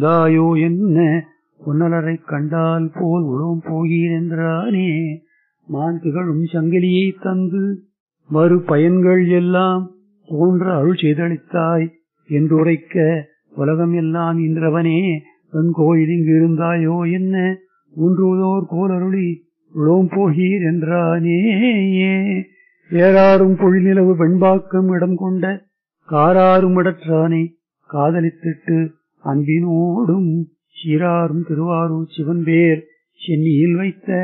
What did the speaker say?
தாயோ என்ன உன்னலரைக் கண்டால் போல் உளம் போகீர் என்றானே மான் திகழும் சங்கிலியை தந்து வரு பயன்கள் எல்லாம் தோன்ற அருள் செய்தளித்தாய் என்றுரைக்க உலகம் எல்லாம் இன்றவனே என் கோயில் இங்கு இருந்தாயோ என்ன ஊன்றுவதோர் கோலருளி உளோம் போகீர் என்றானே ஏறாரும் பொழிநிலவு வெண்பாக்கம் இடம் கொண்ட காராரும் இடற்றானை காதலித்திட்டு அன்பினோடும் சீராரும் திருவாரூர் சிவன் பேர் சென்னியில் வைத்த